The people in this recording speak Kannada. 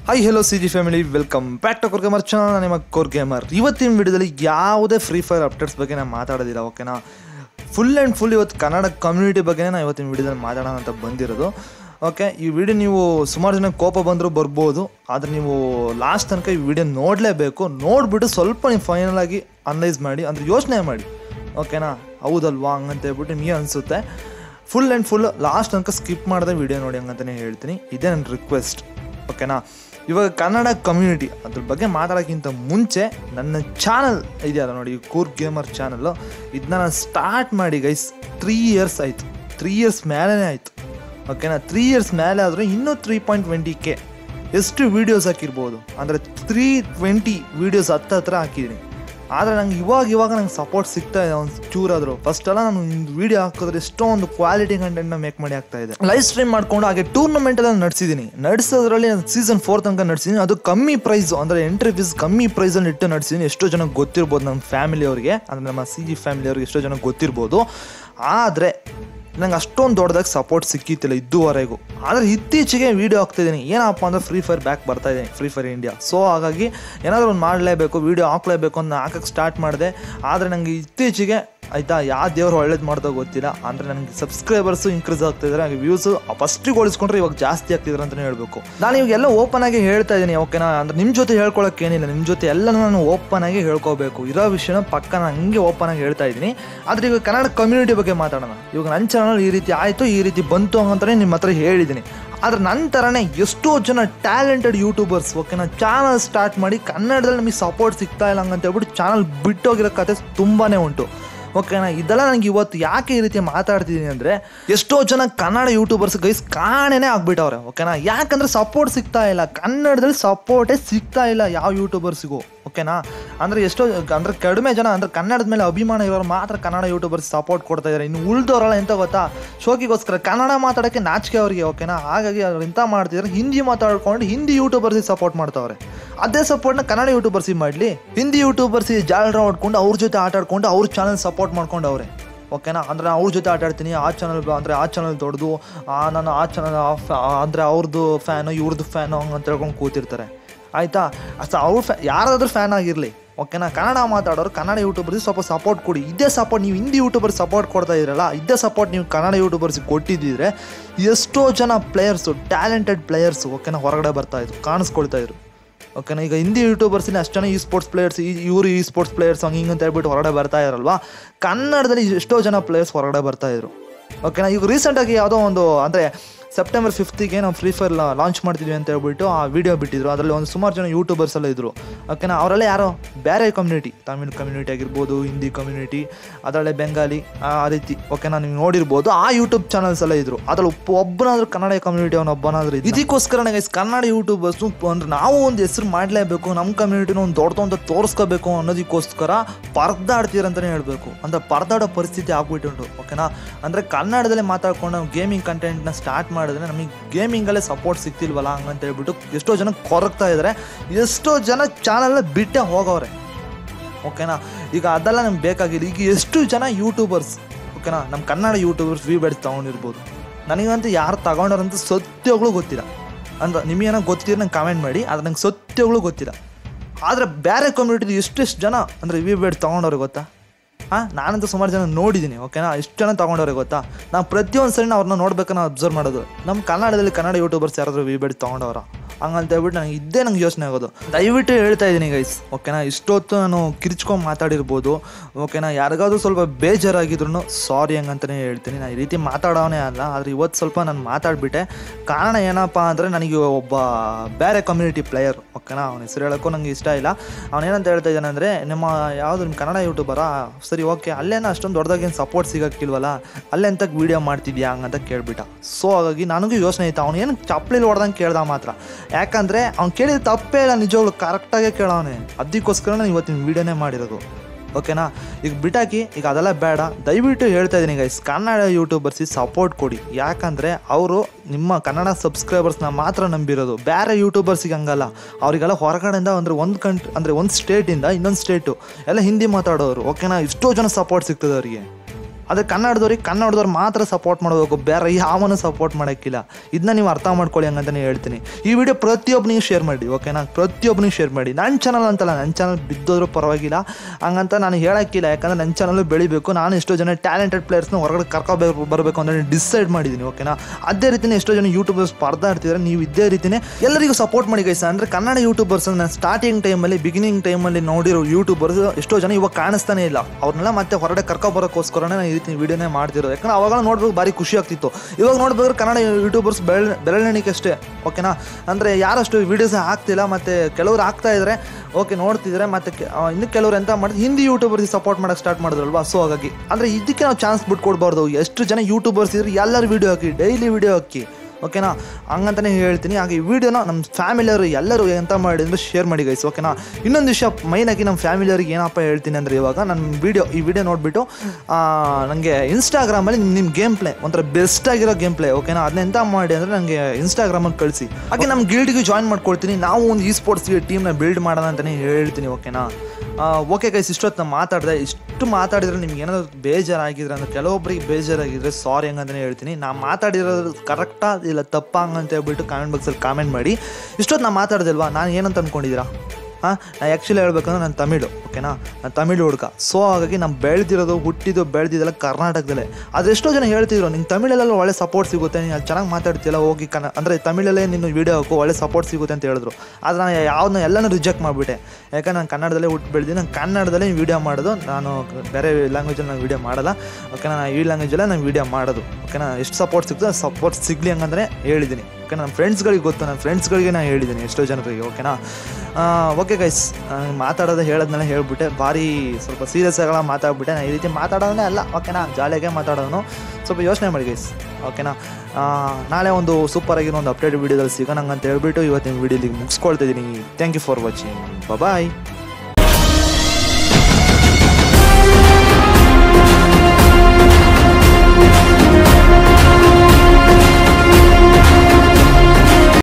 Hi hello C G family welcome back to core gamer channel ನಾನು ನಿಮ್ಮ ಕೋರ್ ಗೇಮರ್ ಇವತ್ತಿನ ವಿಡಿಯೋದಲ್ಲಿ ಯಾವುದೇ ಫ್ರೀ ಫೈರ್ ಅಪ್ಡೇಟ್ಸ್ ಬಗ್ಗೆ ನಾನು ಮಾತಾಡೋದಿಲ್ಲ ಓಕೆನಾ ಫುಲ್ ಆ್ಯಂಡ್ ಫುಲ್ ಇವತ್ತು ಕನ್ನಡ ಕಮ್ಯುನಿಟಿ ಬಗ್ಗೆನೇ ನಾನು ಇವತ್ತಿನ ವಿಡಿಯೋದಲ್ಲಿ ಮಾತಾಡೋಣ ಅಂತ ಬಂದಿರೋದು ಓಕೆ ಈ ವಿಡಿಯೋ ನೀವು ಸುಮಾರು ಜನ ಕೋಪ ಬಂದರೂ ಬರ್ಬೋದು ಆದರೆ ನೀವು ಲಾಸ್ಟ್ ತನಕ ಈ ವಿಡಿಯೋ ನೋಡಲೇಬೇಕು ನೋಡಿಬಿಟ್ಟು ಸ್ವಲ್ಪ ನೀವು ಫೈನಲ್ ಆಗಿ ಅನಲೈಸ್ ಮಾಡಿ ಅಂದರೆ ಯೋಚನೆ ಮಾಡಿ ಓಕೆನಾ ಹೌದಲ್ವಾ ಹಂಗಂತ ಹೇಳ್ಬಿಟ್ಟು ನಿಮಗೆ ಅನಿಸುತ್ತೆ ಫುಲ್ ಆ್ಯಂಡ್ ಫುಲ್ ಲಾಸ್ಟ್ ತನಕ ಸ್ಕಿಪ್ ಮಾಡದೆ ವಿಡಿಯೋ ನೋಡಿ ಹಂಗಂತಲೇ ಹೇಳ್ತೀನಿ ಇದೇ ನನ್ನ ರಿಕ್ವೆಸ್ಟ್ ಓಕೆನಾ ಇವಾಗ ಕನ್ನಡ ಕಮ್ಯುನಿಟಿ ಅದ್ರ ಬಗ್ಗೆ ಮಾತಾಡೋಕ್ಕಿಂತ ಮುಂಚೆ ನನ್ನ ಚಾನಲ್ ಇದೆಯಲ್ಲ ನೋಡಿ ಕೂರ್ ಗೇಮರ್ ಚಾನಲ್ಲು ಇದನ್ನ ನಾನು ಸ್ಟಾರ್ಟ್ ಮಾಡಿ ಗೈಸ್ ತ್ರೀ ಇಯರ್ಸ್ ಆಯಿತು ತ್ರೀ ಇಯರ್ಸ್ ಮೇಲೇ ಆಯಿತು ಓಕೆನಾ ತ್ರೀ ಇಯರ್ಸ್ ಮೇಲೆ ಆದರೆ ಇನ್ನೂ ತ್ರೀ ಪಾಯಿಂಟ್ ಟ್ವೆಂಟಿ ಕೆ ಎಷ್ಟು ವೀಡಿಯೋಸ್ ಹಾಕಿರ್ಬೋದು ಅಂದರೆ ತ್ರೀ ಟ್ವೆಂಟಿ ವೀಡಿಯೋಸ್ ಹತ್ತ ಹತ್ರ ಹಾಕಿದ್ದೀನಿ ಆದರೆ ನಂಗೆ ಇವಾಗ ಇವಾಗ ನಂಗೆ ಸಪೋರ್ಟ್ ಸಿಗ್ತಾ ಇದೆ ಒಂದು ಚೂರಾದರೂ ಫಸ್ಟ್ ಎಲ್ಲ ನಾನು ವಿಡಿಯೋ ಹಾಕಿದ್ರೆ ಎಷ್ಟೋ ಒಂದು ಕ್ವಾಲಿಟಿ ಕಂಟೆಂಟ್ನ ಮೇಕ್ ಮಾಡಿ ಆಗ್ತಾ ಇದೆ ಲೈವ್ ಸ್ಟ್ರೀಮ್ ಮಾಡ್ಕೊಂಡು ಹಾಗೆ ಟೂರ್ನಮೆಂಟ್ ಎಲ್ಲ ನಡೆಸಿದ್ದೀನಿ ನಡೆಸೋದ್ರಲ್ಲಿ ಸೀಸನ್ ಫೋರ್ ತನಕ ನಡೆಸಿದ್ದೀನಿ ಅದು ಕಮ್ಮಿ ಪ್ರೈಸ್ ಅಂದರೆ ಎಂಟ್ರಿ ಫೀಸ್ ಕಮ್ಮಿ ಪ್ರೈಸಲ್ಲಿ ಇಟ್ಟು ನಡೆಸಿದ್ದೀನಿ ಎಷ್ಟೋ ಜನ ಗೊತ್ತಿರ್ಬೋದು ನಮ್ಮ ಫ್ಯಾಮಿಲಿಯವ್ರಿಗೆ ಅಂದರೆ ನಮ್ಮ ಸಿ ಜಿ ಫ್ಯಾಮಿಲಿಯವ್ರಿಗೆ ಎಷ್ಟೋ ಜನ ಗೊತ್ತಿರ್ಬೋದು ಆದರೆ ನಂಗೆ ಅಷ್ಟೊಂದು ದೊಡ್ಡದಾಗಿ ಸಪೋರ್ಟ್ ಸಿಕ್ಕಿತ್ತಿಲ್ಲ ಇದುವರೆಗೂ ಆದರೆ ಇತ್ತೀಚೆಗೆ ವೀಡಿಯೋ ಹಾಕ್ತಿದ್ದೀನಿ ಏನಪ್ಪ ಅಂದರೆ ಫ್ರೀ ಫೈರ್ ಬ್ಯಾಕ್ ಬರ್ತಾ ಇದೆ ಫ್ರೀ ಫೈರ್ ಇಂಡಿಯಾ ಸೊ ಹಾಗಾಗಿ ಏನಾದರೂ ಒಂದು ಮಾಡಲೇಬೇಕು ವೀಡಿಯೋ ಹಾಕ್ಲೇಬೇಕು ಅಂತ ಹಾಕಕ್ಕೆ ಸ್ಟಾರ್ಟ್ ಮಾಡಿದೆ ಆದರೆ ನನಗೆ ಇತ್ತೀಚೆಗೆ ಆಯಿತಾ ಯಾವ ದೇವ್ರು ಒಳ್ಳೇದು ಮಾಡ್ದೋ ಗೊತ್ತಿಲ್ಲ ಅಂದರೆ ನನಗೆ ಸಬ್ಸ್ಕ್ರೈಬರ್ಸು ಇನ್ಕ್ರೀಸ್ ಆಗ್ತಿದ್ದಾರೆ ಹಾಗೆ ವ್ಯೂಸು ಫಸ್ಟಿಗೆ ಹೋಲಿಸ್ಕೊಂಡ್ರೆ ಇವಾಗ ಜಾಸ್ತಿ ಆಗ್ತಿದ್ದಾರೆ ಅಂತಲೇ ಹೇಳಬೇಕು ನಾನು ಇವಾಗೆಲ್ಲ ಓಪನ್ ಆಗಿ ಹೇಳ್ತಾ ಇದ್ದೀನಿ ಓಕೆನಾ ಅಂದರೆ ನಿಮ್ಮ ಜೊತೆ ಹೇಳ್ಕೊಳಕ್ಕೆ ಏನಿಲ್ಲ ನಿಮ್ಮ ಜೊತೆ ಎಲ್ಲನೂ ನಾನು ಓಪನ್ ಆಗಿ ಹೇಳ್ಕೋಬೇಕು ಇರೋ ವಿಷಯನ ಪಕ್ಕ ನಾನು ಹಂಗೆ ಓಪನ್ ಆಗಿ ಹೇಳ್ತಾ ಇದ್ದೀನಿ ಆದರೆ ಇವಾಗ ಕನ್ನಡ ಕಮ್ಯುನಿಟಿ ಬಗ್ಗೆ ಮಾತಾಡೋಣ ಇವಾಗ ನನ್ನ ಚಾನಲ್ ಈ ರೀತಿ ಆಯಿತು ಈ ರೀತಿ ಬಂತು ಅಂತಲೇ ನಿಮ್ಮ ಹತ್ರ ಹೇಳಿದ್ದೀನಿ ಆದರೆ ನಂತರನೇ ಎಷ್ಟೋ ಜನ ಟ್ಯಾಲೆಂಟೆಡ್ ಯೂಟ್ಯೂಬರ್ಸ್ ಓಕೆನಾ ಚಾನಲ್ ಸ್ಟಾರ್ಟ್ ಮಾಡಿ ಕನ್ನಡದಲ್ಲಿ ನಮಗೆ ಸಪೋರ್ಟ್ ಸಿಗ್ತಾ ಇಲ್ಲ ಹಂಗಂತ ಹೇಳ್ಬಿಟ್ಟು ಚಾನಲ್ ಬಿಟ್ಟೋಗಿರೋ ಕತೆ ತುಂಬಾ ಉಂಟು ಓಕೆನಾ ಇದೆಲ್ಲ ನನಗೆ ಇವತ್ತು ಯಾಕೆ ಈ ರೀತಿ ಮಾತಾಡ್ತಿದ್ದೀನಿ ಅಂದರೆ ಎಷ್ಟೋ ಜನ ಕನ್ನಡ ಯೂಟ್ಯೂಬರ್ಸ್ ಗೈಸ್ ಕಾಣೆನೇ ಆಗ್ಬಿಟ್ಟವ್ರೆ ಓಕೆನಾ ಯಾಕಂದರೆ ಸಪೋರ್ಟ್ ಸಿಗ್ತಾ ಇಲ್ಲ ಕನ್ನಡದಲ್ಲಿ ಸಪೋರ್ಟೇ ಸಿಗ್ತಾ ಇಲ್ಲ ಯಾವ ಯೂಟ್ಯೂಬರ್ಸಿಗೂ ಓಕೆನಾ ಅಂದರೆ ಎಷ್ಟೋ ಅಂದರೆ ಕಡಿಮೆ ಜನ ಅಂದರೆ ಕನ್ನಡದ ಮೇಲೆ ಅಭಿಮಾನ ಇರೋರು ಮಾತ್ರ ಕನ್ನಡ ಯೂಟ್ಯೂಬರ್ಸ್ ಸಪೋರ್ಟ್ ಕೊಡ್ತಾ ಇದ್ದಾರೆ ಇನ್ನು ಉಳ್ದವರಲ್ಲ ಎಂತ ಗೊತ್ತಾ ಶೋಕಿಗೋಸ್ಕರ ಕನ್ನಡ ಮಾತಾಡೋಕ್ಕೆ ನಾಚಿಕೆ ಅವರಿಗೆ ಓಕೆನಾ ಹಾಗಾಗಿ ಅವ್ರು ಎಂತ ಮಾಡ್ತಿದ್ದಾರೆ ಹಿಂದಿ ಮಾತಾಡ್ಕೊಂಡು ಹಿಂದಿ ಯೂಟ್ಯೂಬರ್ಸಿಗೆ ಸಪೋರ್ಟ್ ಮಾಡ್ತಾವ್ರೆ ಅದೇ ಸಪೋರ್ಟ್ನ ಕನ್ನಡ ಯೂಟ್ಯೂಬರ್ಸಿಗೆ ಮಾಡಲಿ ಹಿಂದಿ ಯೂಟ್ಯೂಬರ್ಸಿಗೆ ಜಾಲರ ಹೊಡ್ಕೊಂಡು ಅವ್ರ ಜೊತೆ ಆಟ ಆಡ್ಕೊಂಡು ಅವ್ರ ಚಾನಲ್ ಸಪೋರ್ಟ್ ಮಾಡ್ಕೊಂಡು ಅವ್ರೆ ಓಕೆನಾ ಅಂದರೆ ಅವ್ರ ಜೊತೆ ಆಟ ಆಡ್ತೀನಿ ಆ ಚಾನಲ್ ಅಂದರೆ ಆ ಚಾನಲ್ ದೊಡ್ಡದು ನಾನು ಆ ಚಾನಲ್ ಅಂದರೆ ಅವ್ರದ್ದು ಫ್ಯಾನು ಇವ್ರದ್ದು ಫ್ಯಾನು ಹಂಗಂತ ಹೇಳ್ಕೊಂಡು ಕೂತಿರ್ತಾರೆ ಆಯಿತಾ ಅಷ್ಟು ಅವ್ರ ಫ್ಯಾ ಯಾರಾದರೂ ಫ್ಯಾನ್ ಆಗಿರಲಿ ಓಕೆನಾ ಕನ್ನಡ ಮಾತಾಡೋರು ಕನ್ನಡ ಯೂಟ್ಯೂಬರ್ಸಿಗೆ ಸ್ವಲ್ಪ ಸಪೋರ್ಟ್ ಕೊಡಿ ಇದೇ ಸಪೋರ್ಟ್ ನೀವು ಹಿಂದಿ ಯೂಟ್ಯೂಬರ್ ಸಪೋರ್ಟ್ ಕೊಡ್ತಾ ಇದ್ದೀರಲ್ಲ ಇದೇ ಸಪೋರ್ಟ್ ನೀವು ಕನ್ನಡ ಯೂಟ್ಯೂಬರ್ಸಿಗೆ ಕೊಟ್ಟಿದ್ದಿದ್ರೆ ಎಷ್ಟೋ ಜನ ಪ್ಲೇಯರ್ಸು ಟ್ಯಾಲೆಂಟೆಡ್ ಪ್ಲೇಯರ್ಸು ಓಕೆನಾ ಹೊರಗಡೆ ಬರ್ತಾ ಇದ್ರು ಕಾಣಿಸ್ಕೊಳ್ತಾ ಇದ್ರು ಓಕೆನಾ ಈಗ ಹಿಂದಿ ಯೂಟ್ಯೂಬರ್ಸಿನ ಅಷ್ಟು ಜನ ಈ ಸ್ಪೋರ್ಟ್ಸ್ ಪ್ಲೇಯರ್ಸ್ ಈ ಇವರು ಈ ಸ್ಪೋರ್ಟ್ಸ್ ಪ್ಲೇಯರ್ಸ್ ಹಂಗೆ ಹಿಂಗೆ ಅಂತ ಹೇಳ್ಬಿಟ್ಟು ಹೊರಗಡೆ ಬರ್ತಾ ಇರಲ್ವಾ ಕನ್ನಡದಲ್ಲಿ ಎಷ್ಟೋ ಜನ ಪ್ಲೇಯರ್ಸ್ ಹೊರಗಡೆ ಬರ್ತಾ ಇದ್ರು ಓಕೆನಾ ಈಗ ರೀಸೆಂಟಾಗಿ ಯಾವುದೋ ಒಂದು ಅಂದರೆ ಸೆಪ್ಟೆಂಬರ್ ಫಿಫ್ತಿಗೆ ನಾವು ಫ್ರೀ ಫೈರ್ ಲಾಂಚ್ ಮಾಡ್ತಿದ್ವಿ ಅಂತ ಹೇಳ್ಬಿಟ್ಟು ಆ ವಿಡಿಯೋ ಬಿಟ್ಟಿದ್ರು ಅದರಲ್ಲಿ ಒಂದು ಸುಮಾರು ಜನ ಯೂಟ್ಯೂಬರ್ಸ್ ಎಲ್ಲ ಇದ್ರು ಓಕೆನಾ ಅವರೆಲ್ಲ ಯಾರೋ ಬೇರೆ ಕಮ್ಯುನಿಟಿ ತಮಿಳ್ ಕಮ್ಯುನಿಟಿ ಆಗಿರ್ಬೋದು ಹಿಂದಿ ಕಮ್ಯುನಿಟಿ ಅದರಲ್ಲೇ ಬೆಂಗಾಲಿ ಆ ರೀತಿ ಓಕೆನಾ ನೀವು ನೋಡಿರ್ಬೋದು ಆ ಯೂಟ್ಯೂಬ್ ಚಾನಲ್ಸ್ ಎಲ್ಲ ಇದ್ರು ಅದ್ರಲ್ಲಿ ಒಬ್ಬ ಒಬ್ಬನಾದ್ರೂ ಕನ್ನಡ ಕಮ್ಯುನಿಟಿ ಅವನ ಒಬ್ಬನಾದ್ರೂ ಇದ್ದ. ಇದಕ್ಕೋಸ್ಕರ ಗೈಸ್ ಕನ್ನಡ ಯೂಟ್ಯೂಬರ್ಸ್ ಅಂದ್ರೆ ನಾವು ಒಂದು ಹೆಸರು ಮಾಡಲೇಬೇಕು ನಮ್ಮ ಕಮ್ಯುನಿಟಿನ ಒಂದು ದೊಡ್ಡದು ಅಂತ ತೋರಿಸ್ಕೋಬೇಕು ಅನ್ನೋದಕ್ಕೋಸ್ಕರ ಪರದಾಡ್ತೀರ ಅಂತಲೇ ಹೇಳಬೇಕು ಅಂದ್ರೆ ಪರದಾಡೋ ಪರಿಸ್ಥಿತಿ ಆಗ್ಬಿಟ್ಟುಂಟು ಓಕೆನಾ ಅಂದರೆ ಕನ್ನಡದಲ್ಲೇ ಮಾತಾಡ್ಕೊಂಡು ನಾವು ಗೇಮಿಂಗ್ ಕಂಟೆಂಟ್ನ ಸ್ಟಾರ್ಟ್ ಮಾಡಿದ್ರೆ ನಮಗೆ ಗೇಮಿಂಗಲ್ಲೇ ಸಪೋರ್ಟ್ ಸಿಗ್ತಿಲ್ವಲ್ಲ ಹಂಗಂತ ಹೇಳ್ಬಿಟ್ಟು ಎಷ್ಟೋ ಜನ ಕೊರಗ್ತಾ ಇದ್ದಾರೆ ಎಷ್ಟೋ ಜನ ಚಾನಲ್ನ ಬಿಟ್ಟೆ ಹೋಗವ್ರೆ ಓಕೆನಾ ಈಗ ಅದೆಲ್ಲ ನಮ್ಗೆ ಬೇಕಾಗಿಲ್ಲ ಈಗ ಎಷ್ಟು ಜನ ಯೂಟ್ಯೂಬರ್ಸ್ ಓಕೆನಾ ನಮ್ಮ ಕನ್ನಡ ಯೂಟ್ಯೂಬರ್ಸ್ ವಿ ಬೆಡ್ಸ್ ತೊಗೊಂಡಿರ್ಬೋದು ನನಗಂತೂ ಯಾರು ತಗೊಂಡಾರಂತ ಸತ್ಯಗಳು ಗೊತ್ತಿಲ್ಲ ಅಂದ್ರೆ ನಿಮಗೇನೋ ಗೊತ್ತಿದ್ರೆ ನಂಗೆ ಕಮೆಂಟ್ ಮಾಡಿ ಅದು ನಂಗೆ ಸತ್ಯಗಳು ಗೊತ್ತಿಲ್ಲ ಆದರೆ ಬೇರೆ ಕಮ್ಯುನಿಟಿದು ಎಷ್ಟೆಷ್ಟು ಜನ ಅಂದರೆ ವಿ ಬೆಡ್ ತೊಗೊಂಡವ್ರೆ ಗೊತ್ತಾ ಹಾಂ ನಾನಂತೂ ಸುಮಾರು ಜನ ನೋಡಿದ್ದೀನಿ ಓಕೆನಾ ಎಷ್ಟು ಜನ ತೊಗೊಂಡವ್ರೆ ಗೊತ್ತಾ ನಾವು ಪ್ರತಿಯೊಂದು ಸರಿ ಅವ್ರನ್ನ ನೋಡ್ಬೇಕನ್ನ ಅಬ್ಸರ್ವ್ ಮಾಡೋದು ನಮ್ಮ ಕನ್ನಡದಲ್ಲಿ ಕನ್ನಡ ಯೂಟ್ಯೂಬರ್ಸ್ ಯಾರಾದರೂ ವಿ ಬೆಡ್ ತೊಗೊಂಡವ್ರ ಹಂಗಂತ ಹೇಳ್ಬಿಟ್ಟು ನನಗೆ ಇದ್ದೇ ನಂಗೆ ಯೋಚನೆ ಆಗೋದು ದಯವಿಟ್ಟು ಹೇಳ್ತಾ ಇದ್ದೀನಿ ಗೈಸ್ ಓಕೆನಾ ಇಷ್ಟೊತ್ತು ನಾನು ಕಿರ್ಚ್ಕೊಂಡು ಮಾತಾಡಿರ್ಬೋದು ಓಕೆನಾ ಯಾರಿಗಾದ್ರೂ ಸ್ವಲ್ಪ ಬೇಜಾರಾಗಿದ್ರು ಸಾರಿ ಹಂಗಂತಲೇ ಹೇಳ್ತೀನಿ ನಾನು ಈ ರೀತಿ ಮಾತಾಡೋನೇ ಅಲ್ಲ ಆದರೆ ಇವತ್ತು ಸ್ವಲ್ಪ ನಾನು ಮಾತಾಡಿಬಿಟ್ಟೆ ಕಾರಣ ಏನಪ್ಪ ಅಂದರೆ ನನಗೆ ಒಬ್ಬ ಬೇರೆ ಕಮ್ಯುನಿಟಿ ಪ್ಲೇಯರ್ ಓಕೆನಾ ಅವನ ಹೆಸರು ಹೇಳೋಕ್ಕೂ ನನಗೆ ಇಷ್ಟ ಇಲ್ಲ ಅವನೇನಂತ ಹೇಳ್ತಾ ಇದ್ದಾನೆ ಅಂದರೆ ನಿಮ್ಮ ಯಾವುದು ನಿಮ್ಮ ಕನ್ನಡ ಯೂಟ್ಯೂಬರಾ ಸರಿ ಓಕೆ ಅಲ್ಲೇನೋ ಅಷ್ಟೊಂದು ದೊಡ್ಡದಾಗೇನು ಸಪೋರ್ಟ್ ಸಿಗೋಕ್ಕಿಲ್ವಲ್ಲ ಅಲ್ಲೇ ಅಂತ ವೀಡಿಯೋ ಮಾಡ್ತಿದ್ಯಾ ಹಂಗಂತ ಕೇಳ್ಬಿಟ್ಟ ಸೊ ಹಾಗಾಗಿ ನನಗೂ ಯೋಚನೆ ಆಯ್ತು ಅವನು ಏನು ಚಪ್ಪಲಿಲಿ ಹೊಡೆದಂಗೆ ಕೇಳ್ದ ಮಾತ್ರ ಯಾಕಂದರೆ ಅವ್ನು ಕೇಳಿದ ತಪ್ಪೇ ಇಲ್ಲ ನಿಜವಾಗ್ಲು ಕರೆಕ್ಟಾಗೇ ಕೇಳವನೆ ಅದಕ್ಕೋಸ್ಕರ ನಾನು ಇವತ್ತಿನ ವೀಡಿಯೋನೇ ಮಾಡಿರೋದು ಓಕೆನಾ ಈಗ ಬಿಟ್ಟಾಕಿ ಈಗ ಅದೆಲ್ಲ ಬೇಡ ದಯವಿಟ್ಟು ಹೇಳ್ತಾ ಇದ್ದೀನಿ ಗೈಸ್ ಕನ್ನಡ ಯೂಟ್ಯೂಬರ್ಸಿಗೆ ಸಪೋರ್ಟ್ ಕೊಡಿ ಯಾಕಂದರೆ ಅವರು ನಿಮ್ಮ ಕನ್ನಡ ಸಬ್ಸ್ಕ್ರೈಬರ್ಸ್ನ ಮಾತ್ರ ನಂಬಿರೋದು ಬೇರೆ ಯೂಟ್ಯೂಬರ್ಸಿಗೆ ಹಂಗಲ್ಲ ಅವರಿಗೆಲ್ಲ ಹೊರಗಡೆಯಿಂದ ಅಂದರೆ ಒಂದು ಕಂಟ್ ಅಂದರೆ ಒಂದು ಸ್ಟೇಟಿಂದ ಇನ್ನೊಂದು ಸ್ಟೇಟು ಎಲ್ಲ ಹಿಂದಿ ಮಾತಾಡೋರು ಓಕೆನಾ ಎಷ್ಟೋ ಜನ ಸಪೋರ್ಟ್ ಸಿಗ್ತದೆ ಅವರಿಗೆ ಆದರೆ ಕನ್ನಡದವ್ರಿಗೆ ಕನ್ನಡದವ್ರು ಮಾತ್ರ ಸಪೋರ್ಟ್ ಮಾಡಬೇಕು ಬೇರೆ ಯಾವನು ಸಪೋರ್ಟ್ ಮಾಡೋಕ್ಕಿಲ್ಲ ಇದನ್ನ ನೀವು ಅರ್ಥ ಮಾಡ್ಕೊಳ್ಳಿ ಹಂಗಂತಲೇ ಹೇಳ್ತೀನಿ ಈ ವಿಡಿಯೋ ಪ್ರತಿಯೊಬ್ಬನಿಗೆ ಶೇರ್ ಮಾಡಿ ಓಕೆನಾ ಪ್ರತಿಯೊಬ್ಬನಿಗೆ ಶೇರ್ ಮಾಡಿ ನನ್ನ ಚಾನಲ್ ಅಂತಲ್ಲ ನನ್ನ ಚಾನಲ್ ಬಿದ್ದೋದ್ರೂ ಪರವಾಗಿಲ್ಲ ಹಂಗಂತ ನಾನು ಹೇಳೋಕ್ಕಿಲ್ಲ ಯಾಕಂದರೆ ನನ್ನ ಚಾನಲ್ ಬೆಳಿಬೇಕು ನಾನು ಎಷ್ಟೋ ಜನ ಟ್ಯಾಲೆಂಟೆಡ್ ಪ್ಲೇಯರ್ಸ್ನ ಹೊರಗಡೆ ಕರ್ಕೋಬೇಕು ಬರಬೇಕು ಅಂತ ಡಿಸೈಡ್ ಮಾಡಿದ್ದೀನಿ ಓಕೆನಾ ಅದೇ ರೀತಿನೇ ಎಷ್ಟೋ ಜನ ಯೂಟ್ಯೂಬರ್ಸ್ ಸ್ಪರ್ಧಾ ಆಡ್ತಿದ್ದಾರೆ ನೀವು ಇದೇ ರೀತಿನೇ ಎಲ್ಲರಿಗೂ ಸಪೋರ್ಟ್ ಮಾಡಿ ಗೈಸ್ ಅಂದರೆ ಕನ್ನಡ ಯೂಟ್ಯೂಬರ್ಸ್ ನಾನು ಸ್ಟಾರ್ಟಿಂಗ್ ಟೈಮಲ್ಲಿ ಬಿಗಿನಿಂಗ್ ಟೈಮಲ್ಲಿ ನೋಡಿರೋ ಯೂಟ್ಯೂಬರ್ಸ್ ಎಷ್ಟೋ ಜನ ಇವಾಗ ಕಾಣಿಸ್ತಾನೆ ಇಲ್ಲ ಅವ್ರನ್ನೆಲ್ಲ ಮತ್ತೆ ಹೊರಗಡೆ ಕರ್ಕೊ ಬರೋಕ್ಕೋಸ್ಕರನೇ ನಾನು ಈ ರೀತಿ ವಿಡಿಯೋನೇ ಮಾಡ್ತಿರೋದು ಯಾಕಂದ್ರೆ ಅವಾಗ ನೋಡ್ಬೇಕು ಭಾರಿ ಖುಷಿ ಆಗ್ತಿತ್ತು ಇವಾಗ ನೋಡ್ಬೇಕಾದ್ರೆ ಕನ್ನಡ ಯೂಟ್ಯೂಬರ್ಸ್ ಬೆಳ ಬೆರಳೆಣಿಕೆ ಅಷ್ಟೇ ಓಕೆನಾ ಅಂದರೆ ಯಾರಷ್ಟು ವೀಡಿಯೋಸ್ ಹಾಕ್ತಿಲ್ಲ ಮತ್ತು ಕೆಲವರು ಹಾಕ್ತಾ ಇದ್ದಾರೆ ಓಕೆ ನೋಡ್ತಿದ್ರೆ ಮತ್ತು ಕೆ- ಆ, ಇನ್ನು ಕೆಲವರು ಎಂತ ಮಾಡಿದ್ರು ಹಿಂದಿ ಯೂಟ್ಯೂಬರ್ಸ್ ಸಪೋರ್ಟ್ ಮಾಡೋಕ್ಕೆ ಸ್ಟಾರ್ಟ್ ಮಾಡಿದ್ರಲ್ವಾ ಸೊ ಹಾಗಾಗಿ ಅಂದರೆ ಇದಕ್ಕೆ ನಾವು ಚಾನ್ಸ್ ಬಿಟ್ಕೊಡ್ಬಾರ್ದು ಎಷ್ಟು ಜನ ಯೂಟ್ಯೂಬರ್ಸ್ ಇದ್ರೆ ಎಲ್ಲರೂ ವೀಡಿಯೋ ಹಾಕಿ ಡೈಲಿ ವೀಡಿಯೋ ಹಾಕಿ ಓಕೆನಾ ಹಂಗಂತಲೇ ಹೇಳ್ತೀನಿ ಹಾಗೆ ಈ ವಿಡಿಯೋನ ನಮ್ಮ ಫ್ಯಾಮಿಲಿಯವರು ಎಲ್ಲರೂ ಎಂತ ಮಾಡಿ ಅಂದರೆ ಶೇರ್ ಮಾಡಿ ಗೈಸ್ ಓಕೆನಾ ಇನ್ನೊಂದು ವಿಷಯ ಮೈನಾಗಿ ನಮ್ಮ ಫ್ಯಾಮಿಲಿಯವ್ರಿಗೆ ಏನಪ್ಪ ಹೇಳ್ತೀನಿ ಅಂದರೆ ಇವಾಗ ನನ್ನ ವಿಡಿಯೋ ಈ ವಿಡಿಯೋ ನೋಡಿಬಿಟ್ಟು ನನಗೆ ಇನ್ಸ್ಟಾಗ್ರಾಮಲ್ಲಿ ನಿಮ್ಮ ನಿಮ್ಮ ಗೇಮ್ ಪ್ಲೇ ಒಂಥರ ಬೆಸ್ಟ್ ಆಗಿರೋ ಗೇಮ್ ಪ್ಲೇ ಓಕೆನಾ ಅದನ್ನ ಎಂತ ಮಾಡಿ ಅಂದರೆ ನನಗೆ ಇನ್ಸ್ಟಾಗ್ರಾಮಲ್ಲಿ ಕಳಿಸಿ ಹಾಗೆ ನಮ್ಮ ಗಿಲ್ಡ್ಗೆ ಜಾಯ್ನ್ ಮಾಡ್ಕೊಳ್ತೀನಿ ನಾವು ಒಂದು ಈ ಸ್ಪೋರ್ಟ್ಸ್ ಟೀಮ್ನ ಬಿಲ್ಡ್ ಮಾಡೋಣ ಅಂತಲೇ ಹೇಳ್ತೀನಿ ಓಕೆನಾ ಓಕೆ ಗೈಸ್ ಇಷ್ಟೊತ್ತು ನಾನು ಮಾತಾಡಿದೆ ಇಷ್ಟು ಮಾತಾಡಿದ್ರೆ ನಿಮ್ಗೆ ಏನಾದರೂ ಬೇಜಾರಾಗಿದ್ರೆ ಅಂದರೆ ಕೆಲವೊಬ್ಬರಿಗೆ ಬೇಜಾರಾಗಿದ್ರೆ ಸಾರಿ ಹಂಗಂತಲೇ ಹೇಳ್ತೀನಿ ನಾನು ಮಾತಾಡಿರೋದು ಕರೆಕ್ಟಾ ಇಲ್ಲ ತಪ್ಪಾ ಹಂಗಂತ ಹೇಳ್ಬಿಟ್ಟು ಕಾಮೆಂಟ್ ಬಾಕ್ಸಲ್ಲಿ ಕಾಮೆಂಟ್ ಮಾಡಿ ಇಷ್ಟೊತ್ತು ನಾನು ಮಾತಾಡ್ದಲ್ವಾ ನಾನು ಏನಂತ ಅಂದ್ಕೊಂಡಿದ್ದೀರಾ ಹಾಂ ನಾನು ಆ್ಯಕ್ಚುಲಿ ಹೇಳ್ಬೇಕಂದ್ರೆ ನಾನು ತಮಿಳು ಓಕೆನಾ ನಾನು ತಮಿಳು ಹುಡುಗ ಸೊ ಹಾಗಾಗಿ ನಾನು ಬೆಳೆದಿರೋದು ಹುಟ್ಟಿದ್ದು ಬೆಳೆದಿದ್ದೆಲ್ಲ ಕರ್ನಾಟಕದಲ್ಲೇ ಆದರೆ ಎಷ್ಟೋ ಜನ ಹೇಳ್ತಿದ್ರು ನಿಂಗೆ ತಮಿಳಲ್ಲೆಲ್ಲ ಒಳ್ಳೆ ಸಪೋರ್ಟ್ ಸಿಗುತ್ತೆ ನೀನು ಚೆನ್ನಾಗಿ ಮಾತಾಡ್ತಿಲ್ಲ ಹೋಗಿ ಕನ್ನ ಅಂದರೆ ತಮಿಳಲ್ಲೇ ನಿನ್ನ ವೀಡಿಯೋ ಹಾಕು ಒಳ್ಳೆ ಸಪೋರ್ಟ್ ಸಿಗುತ್ತೆ ಅಂತ ಹೇಳಿದ್ರು ಆದರೆ ನಾನು ಯಾವ್ದನ್ನ ಎಲ್ಲನೂ ರಿಜೆಕ್ಟ್ ಮಾಡಿಬಿಟ್ಟೆ ಯಾಕಂದ್ರೆ ನಾನು ಕನ್ನಡದಲ್ಲೇ ಹುಟ್ಟು ಬೆಳೆದಿ ನಾನು ಕನ್ನಡದಲ್ಲೇ ವೀಡಿಯೋ ಮಾಡೋದು ನಾನು ಬೇರೆ ಲ್ಯಾಂಗ್ವೇಜಲ್ಲಿ ನಾನು ವೀಡಿಯೋ ಮಾಡಲ್ಲ ಓಕೆನಾ ನಾನು ಈ ಲ್ಯಾಂಗ್ವೇಜಲ್ಲೇ ನಾನು ವೀಡಿಯೋ ಮಾಡೋದು ಓಕೆನಾ ಎಷ್ಟು ಸಪೋರ್ಟ್ ಸಿಗ್ತದೆ ಸಪೋರ್ಟ್ ಸಿಗಲಿ ಹಂಗಂದ್ರೆ ಹೇಳಿದ್ದೀನಿ ಓಕೆ ನನ್ನ ಫ್ರೆಂಡ್ಸ್ಗಳಿಗೆ ಗೊತ್ತು ನನ್ನ ಫ್ರೆಂಡ್ಸ್ಗಳಿಗೆ ನಾನು ಹೇಳಿದ್ದೀನಿ ಎಷ್ಟೋ ಜನರಿಗೆ ಓಕೆನಾ ಓಕೆ ಗೈಸ್ ಮಾತಾಡೋದು ಹೇಳೋದ್ನೆಲ್ಲ ಹೇಳ್ಬಿಟ್ಟೆ ಭಾರಿ ಸ್ವಲ್ಪ ಸೀರಿಯಸ್ ಆಗಲ್ಲ ಮಾತಾಡ್ಬಿಟ್ಟೆ ನಾನು ಈ ರೀತಿ ಮಾತಾಡೋದೇ ಅಲ್ಲ ಓಕೆನಾ ಜಾಲಿಯಾಗೆ ಮಾತಾಡೋನು ಸ್ವಲ್ಪ ಯೋಚನೆ ಮಾಡಿ ಗೈಸ್ ಓಕೆನಾ ಆ, ನಾಳೆ ಒಂದು ಸೂಪರ್ ಆಗಿರೋ ಒಂದು ಅಪ್ಡೇಟ್ ವೀಡಿಯೋದಲ್ಲಿ ಸಿಗೋಣ ಅಂತ ಹೇಳ್ಬಿಟ್ಟು ಇವತ್ತಿನ ವೀಡಿಯೋಲಿಗೆ ಮುಗಿಸ್ಕೊಳ್ತಾ ಇದ್ದೀನಿ thank you for watching bye